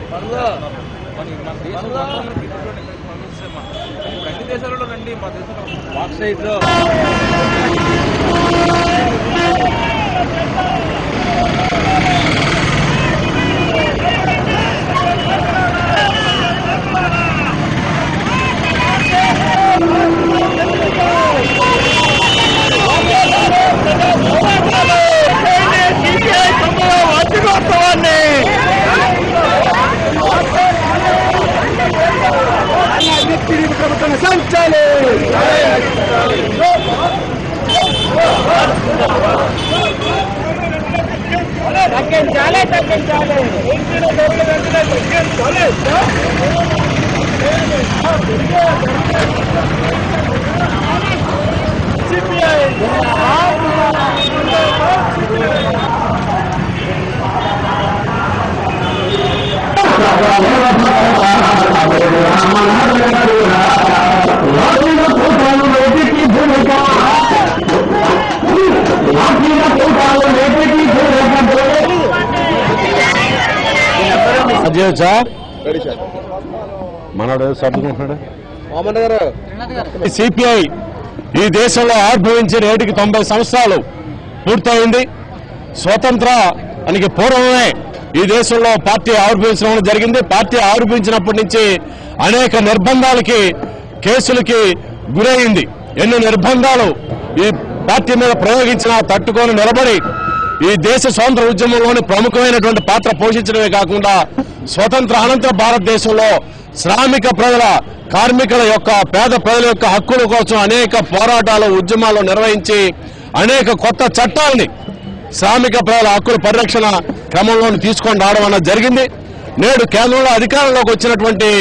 మన మన దేశంలో మనకి ఇటువంటి సమస్య మన- ఇప్పుడు అన్ని దేశాలలో రండి మా దేశంలో బాక్సైట్ తగ్గించాలి తగ్గించాలి అధ్యక్షా మనోడు సర్దుకుంటున్నాడు సిపిఐ ఈ దేశంలో ఆవిర్భవించి నేటికి తొంభై సంవత్సరాలు పూర్తయింది స్వతంత్రానికి పూర్వమే ఈ దేశంలో పార్టీ ఆవిర్భవించడం జరిగింది పార్టీ ఆవిర్భవించినప్పటి నుంచి అనేక నిర్బంధాలకి కేసులకి గురైంది ఎన్ని నిర్బంధాలు ఈ పార్టీ మీద ప్రయోగించినా తట్టుకొని నిలబడి ఈ దేశ స్వాతంత్ర ఉద్యమంలోని ప్రముఖమైనటువంటి పాత్ర పోషించడమే కాకుండా స్వతంత్ర అనంతర భారతదేశంలో శ్రామిక ప్రజల కార్మికుల యొక్క పేద ప్రజల యొక్క హక్కుల కోసం అనేక పోరాటాలు ఉద్యమాలు నిర్వహించి అనేక కొత్త చట్టాలని శ్రామిక ప్రజల హక్కుల పరిరక్షణ క్రమంలో తీసుకొని రావడం అన్నది జరిగింది నేడు కేంద్రంలో అధికారంలోకి వచ్చినటువంటి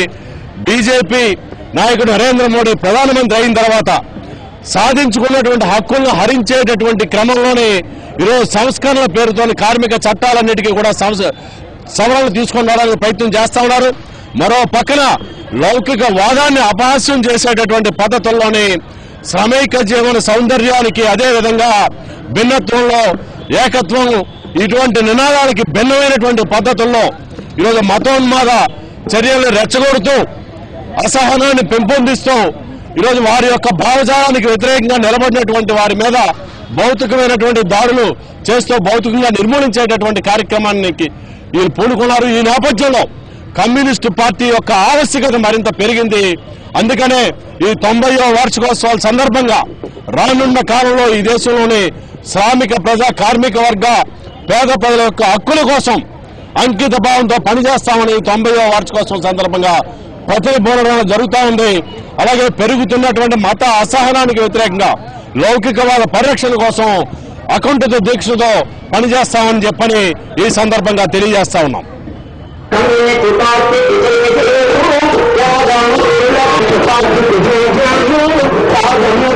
బీజేపీ నాయకుడు నరేంద్ర మోడీ ప్రధానమంత్రి అయిన తర్వాత సాధించుకున్నటువంటి హక్కులను హరించేటటువంటి క్రమంలోనే ఈరోజు సంస్కరణల పేరుతో కార్మిక చట్టాలన్నిటికీ కూడా సంస్- సవరణలు తీసుకొని రావడానికి ప్రయత్నం చేస్తా ఉన్నారు మరో పక్కన లౌకిక వాదాన్ని అపహాస్యం చేసేటటువంటి పద్ధతుల్లోని శ్రమైక జీవన సౌందర్యానికి అదే విధంగా భిన్నత్వంలో ఏకత్వం ఇటువంటి నినాదాలకి భిన్నమైనటువంటి పద్ధతుల్లో ఈరోజు మతోన్మాద చర్యలను రెచ్చగొడుతూ అసహనాన్ని పెంపొందిస్తూ ఈరోజు వారి యొక్క భావజాలానికి వ్యతిరేకంగా నిలబడినటువంటి వారి మీద భౌతికమైనటువంటి దాడులు చేస్తూ భౌతికంగా నిర్మూలించేటటువంటి కార్యక్రమానికి వీళ్ళు పూనుకున్నారు ఈ నేపథ్యంలో కమ్యూనిస్టు పార్టీ యొక్క ఆవశ్యకత మరింత పెరిగింది అందుకనే ఈ తొంభైవ వార్షికోత్సవాల సందర్భంగా రానున్న కాలంలో ఈ దేశంలోని శ్రామిక ప్రజా కార్మిక వర్గ పేద ప్రజల యొక్క హక్కుల కోసం అంకిత భావంతో పనిచేస్తామని తొంభైవ వార్షికోత్సవం సందర్భంగా ప్రతిబోధన జరుగుతూ ఉంది అలాగే పెరుగుతున్నటువంటి మత అసహనానికి వ్యతిరేకంగా లౌకికవాద పరిరక్షణ కోసం అకుంఠిత దీక్షతో పనిచేస్తామని చెప్పని ఈ సందర్భంగా తెలియజేస్తా ఉన్నాం కన్యకుటార్తి విజయ